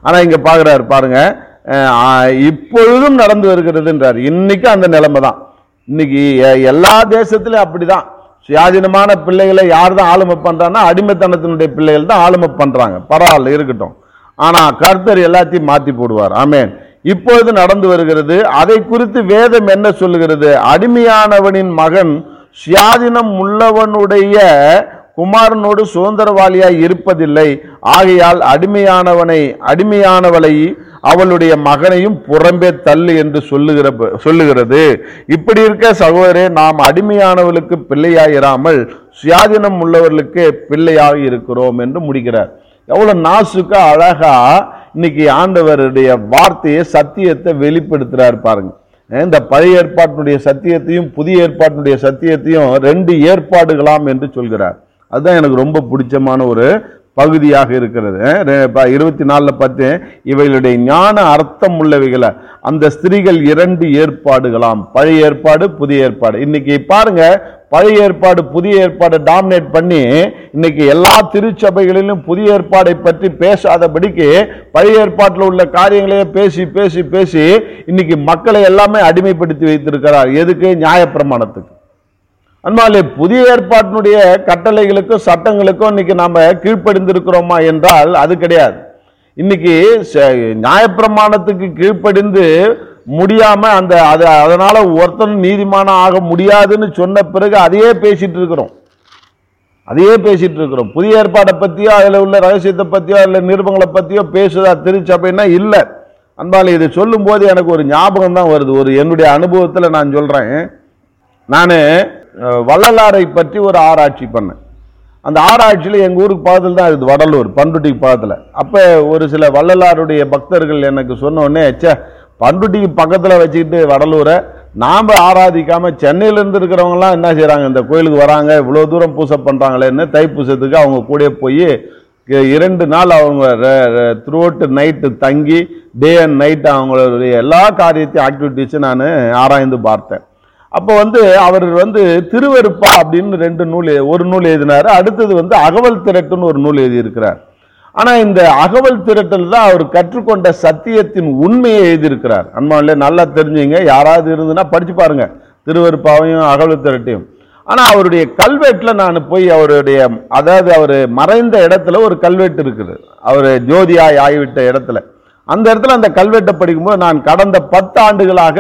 ஆனா இங்க பாக்குறாரு பாருங்க அஹ், ஆ, இப்பொழுதும் நடந்து வருகிறதுன்றார் இன்னைக்கு அந்த நிலைமை தான் இன்னைக்கு எ- எல்லா தேசத்திலும் அப்படிதான் சுயாதீனமான பிள்ளைகளை யார் தான் ஆளுமை பண்றான்னா அடிமைத்தனத்தினுடைய பிள்ளைகள் தான் ஆளுமை பண்றாங்க பரவாயில்ல இருக்கட்டும் ஆனா கர்த்தர் எல்லாத்தையும் மாத்தி போடுவார் ஆமென் இப்பொழுது நடந்து வருகிறது அதை குறித்து வேதம் என்ன சொல்லுகிறது அடிமையானவனின் மகன் சுயாதீனம் உள்ளவனுடைய குமாரனோடு சுதந்திரவாளியாய் இருப்பதில்லை ஆகையால் அடிமையானவனை அடிமையானவளை அவளுடைய மகனையும் புறம்பே தள்ளு என்று சொல்லுகிற சொல்லுகிறது இப்படி இருக்க சகோதரே நாம் அடிமையானவர்களுக்கு பிள்ளையாயிராமல் சுயாதீனம் உள்ளவர்களுக்கு பிள்ளையாக இருக்கிறோம் என்று முடிக்கிறார் எவ்வளவு நாசுக்கா அழகா இன்னைக்கு ஆண்டவருடைய வார்த்தையை சத்தியத்தை வெளிப்படுத்துறாரு பாருங்க இந்த பழைய ஏற்பாட்டினுடைய சத்தியத்தையும் புதிய ஏற்பாட்டினுடைய சத்தியத்தையும் ரெண்டு ஏற்பாடுகளாம் என்று சொல்கிறார் அதுதான் எனக்கு ரொம்ப பிடிச்சமான ஒரு பகுதியாக இருக்கிறது இருபத்தி நாலுல பார்த்தேன் இவைகளுடைய ஞான அர்த்தம் உள்ளவைகளை அந்த ஸ்திரீகள் இரண்டு ஏற்பாடுகளாம் பழைய ஏற்பாடு புதிய ஏற்பாடு இன்னைக்கு பாருங்க பழைய ஏற்பாடு புதிய ஏற்பாடு டாமினேட் பண்ணி இன்னைக்கு எல்லா திருச்சபைகளிலும் புதிய ஏற்பாடை பற்றி பேசாதபடிக்கு பழைய ஏற்பாட்டில் உள்ள காரியங்களையே பேசி பேசி பேசி இன்னைக்கு மக்களை எல்லாமே அடிமைப்படுத்தி வைத்திருக்கிறார் எதுக்கு நியாயப்பிரமாணத்துக்கு அன்பாலே புதிய ஏற்பாட்டினுடைய கட்டளைகளுக்கும் சட்டங்களுக்கும் இன்னைக்கு நாம கீழ்ப்படிந்திருக்கிறோமா என்றால் அது கிடையாது இன்னைக்கு ச- நியாயப்பிரமாணத்துக்கு கீழ்ப்படிந்து முடியாம அந்த அது அதனால ஒருத்தன் நீதிமானம் ஆக முடியாதுன்னு சொன்ன பிறகு அதையே பேசிட்டு இருக்கிறோம் அதையே பேசிட்டு இருக்கிறோம் புதிய ஏற்பாடை பத்தியோ அதுல உள்ள ரகசியத்தை பத்தியோ இல்ல நிருபங்களை பத்தியோ பேசுதா திருச்சபைன்னா இல்ல அன்பாலே இதை சொல்லும் போது எனக்கு ஒரு ஞாபகம் தான் வருது ஒரு என்னுடைய அனுபவத்துல நான் சொல்றேன் நான் வள்ளலாரை பற்றி ஒரு ஆராய்ச்சி பண்ணேன் அந்த ஆராய்ச்சியில் எங்கள் ஊருக்கு பக்கத்தில் தான் இருக்குது வடலூர் பண்ருட்டிக்கு பக்கத்தில் அப்போ ஒரு சில வள்ளலாருடைய பக்தர்கள் எனக்கு சொன்ன உடனே ச்சே பண்ருட்டிக்கு பக்கத்தில் வச்சுக்கிட்டு வடலூரை நாம் ஆராதிக்காமல் சென்னையிலேருந்து இருக்கிறவங்கலாம் என்ன செய்கிறாங்க இந்த கோயிலுக்கு வராங்க இவ்வளோ தூரம் பூசை பண்ணுறாங்களேன்னு தைப்பூசத்துக்கு அவங்க கூட போய் இரண்டு நாள் அவங்க த்ரூ அவுட் நைட்டு தங்கி டே அண்ட் நைட் அவங்களுடைய எல்லா காரியத்தையும் ஆக்டிவிட்டீஸும் நான் ஆராய்ந்து பார்த்தேன் அப்போ வந்து அவர் வந்து திருவருப்பா அப்படின்னு ரெண்டு நூல் எ- ஒரு நூல் எழுதினாரு அடுத்தது வந்து அகவல் திரட்டுன்னு ஒரு நூல் எழுதியிருக்கிறார் ஆனா இந்த அகவல் திரட்டல் தான் அவர் கற்றுக்கொண்ட சத்தியத்தின் உண்மையை எழுதியிருக்கிறார் அன்பான்ல நல்லா தெரிஞ்சுங்க யாராவது இருந்துன்னா படிச்சு பாருங்க திருவருப்பாவையும் அகவல் திரட்டையும் ஆனா அவருடைய கல்வெட்டுல நான் போய் அவருடைய அதாவது அவர் மறைந்த இடத்துல ஒரு கல்வெட்டு இருக்குது அவர் ஜோதியாய் ஆகிவிட்ட இடத்துல அந்த இடத்துல அந்த கல்வெட்டை படிக்கும்போது நான் கடந்த பத்து ஆண்டுகளாக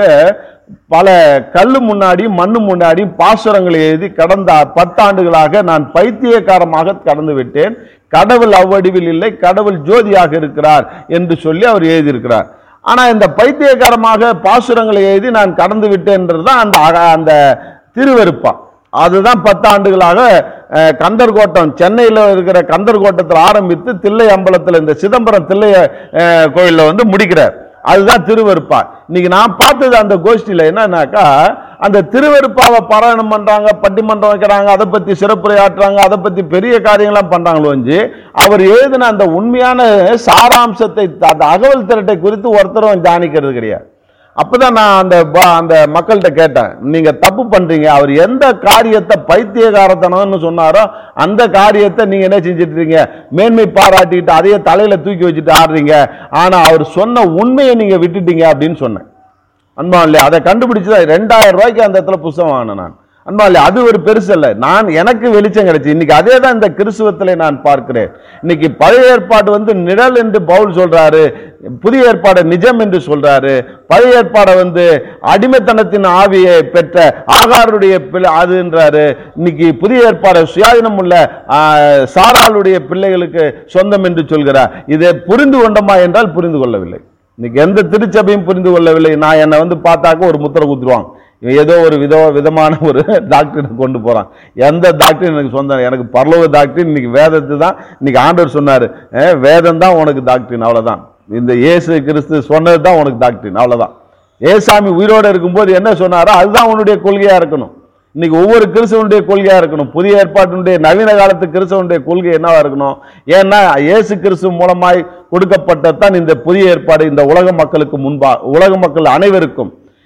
பல கல்லு முன்னாடியும் மண்ணு முன்னாடியும் பாசுரங்களை எழுதி கடந்த பத்து ஆண்டுகளாக நான் பைத்தியக்காரமாக கடந்து விட்டேன் கடவுள் அவ்வடிவில் இல்லை கடவுள் ஜோதியாக இருக்கிறார் என்று சொல்லி அவர் எழுதியிருக்கிறார் ஆனா இந்த பைத்தியக்காரமாக பாசுரங்களை எழுதி நான் கடந்து விட்டேன்றது தான் அந்த அக- அந்த திருவெருப்பா அதுதான் பத்து ஆண்டுகளாக அஹ், கந்தர்கோட்டம் சென்னையில் இருக்கிற கந்தர்கோட்டத்தில் ஆரம்பித்து தில்லை அம்பலத்தில் இந்த சிதம்பரம் தில்லை அஹ், கோயில்ல வந்து முடிக்கிறார் அதுதான் திருவெருப்பா இன்னைக்கு நான் பார்த்தது அந்த கோஷ்டியில் என்னன்னாக்கா அந்த திருவெருப்பாவை பாராயணம் பண்றாங்க பட்டிமன்றம் வைக்கிறாங்க அதை பத்தி சிறப்புரையாற்றுறாங்க அதை பத்தி பெரிய காரியங்கள்லாம் பண்றாங்களோ ஒழிஞ்சு அவர் எழுதின அந்த உண்மையான சாராம்சத்தை அந்த அகவல் திரட்டை குறித்து ஒருத்தரும் தியானிக்கிறது கிடையாது அப்பதான் நான் அந்த ப- அந்த மக்கள்கிட்ட கேட்டேன் நீங்க தப்பு பண்றீங்க அவர் எந்த காரியத்தை பைத்தியகாரத்தனம்னு சொன்னாரோ அந்த காரியத்தை நீங்க என்ன செஞ்சுட்டு இருக்கீங்க மேன்மை பாராட்டிட்டு அதையே தலையில தூக்கி வச்சுட்டு ஆடுறீங்க ஆனா அவர் சொன்ன உண்மையை நீங்க விட்டுட்டீங்க அப்படின்னு சொன்னேன் அன்பா இல்லையா அதை கண்டுபிடிச்சு ரெண்டாயிரம் ரூபாய்க்கு அந்த இடத்துல புஸ்தகம் வாங்கினேன் நான் அன்பா இல்லையா அது ஒரு பெருசு இல்ல நான் எனக்கு வெளிச்சம் கிடைச்சு இன்னைக்கு அதே தான் இந்த கிறிஸ்துவத்திலே நான் பார்க்கிறேன் இன்னைக்கு பழைய ஏற்பாடு வந்து நிழல் என்று பவுல் சொல்றாரு புதிய ஏற்பாடு நிஜம் என்று சொல்றாரு பழைய ஏற்பாடை வந்து அடிமைத்தனத்தின் ஆவியை பெற்ற ஆகாருடைய பிள்ளை அதுன்றாரு இன்னைக்கு புதிய ஏற்பாடு சுயாதீனம் உள்ள ஆ, சாராளுடைய பிள்ளைகளுக்கு சொந்தம் என்று சொல்கிறார் இதை புரிந்து கொண்டோமா என்றால் புரிந்து கொள்ளவில்லை இன்னைக்கு எந்த திருச்சபையும் புரிந்து கொள்ளவில்லை நான் என்னை வந்து பார்த்தாக்க ஒரு முத்திரை குத்துருவாங்க இவன் ஏதோ ஒரு வித விதமான ஒரு டாக்டரை கொண்டு போறான் எந்த டாக்டர் எனக்கு சொந்தம் எனக்கு பரலோக டாக்டர் இன்னைக்கு வேதத்தை தான் இன்னைக்கு ஆண்டவர் சொன்னாரு "அஹ், வேதம் தான் உனக்கு டாக்டர் அவ்வளவுதான் இந்த இயேசு கிறிஸ்து சொன்னது தான் உனக்கு டாக்டர் அவ்வளவுதான் ஏசாமி உயிரோடு இருக்கும்போது என்ன சொன்னாரோ அதுதான் உன்னுடைய கொள்கையா இருக்கணும் இன்னைக்கு ஒவ்வொரு கிறிஸ்தவனுடைய கொள்கையா இருக்கணும் புதிய ஏற்பாட்டினுடைய நவீன காலத்து கிறிஸ்தவனுடைய கொள்கை என்னவா இருக்கணும் ஏன்னா இயேசு கிறிஸ்து மூலமாய் கொடுக்கப்பட்டதான் இந்த புதிய ஏற்பாடு இந்த உலக மக்களுக்கு முன்பா உலக மக்கள் அனைவருக்கும்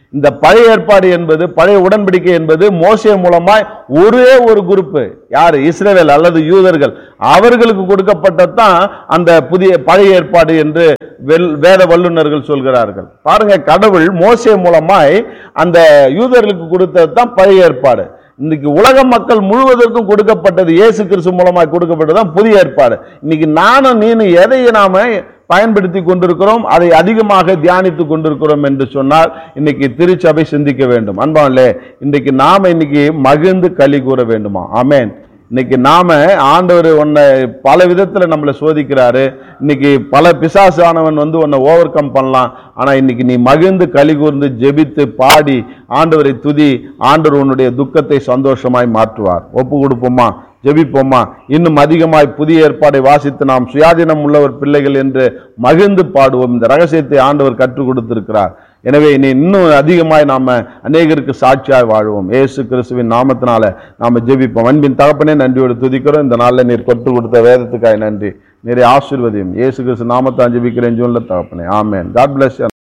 இந்த பழைய ஏற்பாடு என்பது பழைய உடன்படிக்கை என்பது மோசே மூலமாய் ஒரே ஒரு குரூப் யாரு இஸ்ரேல் அல்லது யூதர்கள் அவர்களுக்கு கொடுக்கப்பட்டதான் அந்த புதிய பழைய ஏற்பாடு என்று வெல்- வேத வல்லுநர்கள் சொல்கிறார்கள் பாருங்க கடவுள் மோசே மூலமாய் அந்த யூதர்களுக்கு கொடுத்தது தான் பழைய ஏற்பாடு இன்னைக்கு உலக மக்கள் முழுவதற்கும் கொடுக்கப்பட்டது இயேசு கிறிஸ்து மூலமாய் கொடுக்கப்பட்டது தான் புதிய ஏற்பாடு இன்னைக்கு நானும் நீனும் எதை நாம பயன்படுத்தி கொண்டிருக்கிறோம் அதை அதிகமாக தியானித்து கொண்டிருக்கிறோம் என்று சொன்னால் இன்னைக்கு திருச்சபை சிந்திக்க வேண்டும் அன்பாலே இன்னைக்கு நாம இன்னைக்கு மகிழ்ந்து களி கூற வேண்டுமா ஆமென் இன்னைக்கு நாம ஆண்டவர் உன்னை பல விதத்துல நம்மளை சோதிக்கிறாரு இன்னைக்கு பல பிசாசானவன் வந்து உன்னை ஓவர் கம் பண்ணலாம் ஆனா இன்னைக்கு நீ மகிழ்ந்து களி கூர்ந்து ஜெபித்து பாடி ஆண்டவரை துதி ஆண்டவர் உன்னுடைய துக்கத்தை சந்தோஷமாய் மாற்றுவார் ஒப்பு கொடுப்போமா ஜெபிப்போமா இன்னும் அதிகமாய் புதிய ஏற்பாடை வாசித்து நாம் சுயாதீனம் உள்ளவர் பிள்ளைகள் என்று மகிழ்ந்து பாடுவோம் இந்த ரகசியத்தை ஆண்டவர் கற்றுக் கொடுத்திருக்கிறார் எனவே இனி இன்னும் அதிகமாய் நாம அநேகருக்கு சாட்சியாய் வாழ்வோம் இயேசு கிறிஸ்துவின் நாமத்தினால நாம ஜெபிப்போம் அன்பின் தகப்பனே நன்றியோடு துதிக்கிறோம் இந்த நாளில் நீர் கொட்டு கொடுத்த வேதத்துக்காய் நன்றி நீரை ஆசீர்வதியும் இயேசு கிறிஸ்து நாமத்தான் ஜெபிக்கிறேன் ஜூன்ல தகப்பனே ஆமென் காட் பிளஸ்